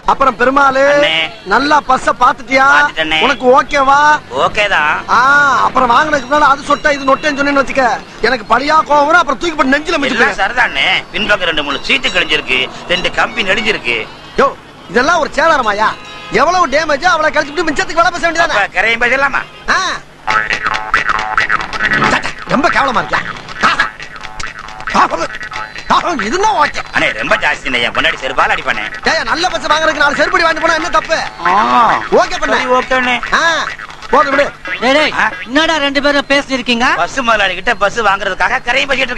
அப்புறம் பெருமாளு அண்ணே. நல்லா பஸ்ஸ பாத்துட்டியா பாத்துட்டேனே. உனக்கு ஓகேவா ஓகே தான் ஆ அப்புறம் வாங்கினதுக்கு முன்னால அது சொட்டா இது நொட்டேன்னு சொன்னேன்னு வச்சுக்க எனக்கு பழியா கோவம் வரும் அப்புறம் தூக்கி போட்டு நெஞ்சில எல்லாம் மிச்சு சரிதானே பின்பக்கம் ரெண்டு மூணு சீட்டு கிழிஞ்சிருக்கு ரெண்டு கம்பி நெடிஞ்சிருக்கு யோ இதெல்லாம் ஒரு சேதாரமாயா எவ்வளவு டேமேஜ் அவளை கழிச்சுட்டு மிச்சத்துக்கு வேலை பேச வேண்டியதானே அப்ப கரையும் பேசலாமா ஆ. சட்டை, ரொம்ப கேவலமா இருக்கியா இதுதான் ஓகே அண்ணே ரொம்ப ஜாஸ்தி என் முன்னாடி செருப்பால் அடிப்பானே ஏய் நல்ல பஸ் வாங்குறதுக்கு நாலு செருப்படி வாங்கிட்டு போனா என்ன தப்பு ஓகே பண்ண சரி ஓகேண்ணே ஆ போதும் விடு டேய், டேய், ஆ? என்னடா ரெண்டு பேரும் பேசி இருக்கீங்க பஸ் முதலாளி கிட்ட பஸ் வாங்குறதுக்காக கரையும் பேசிட்டு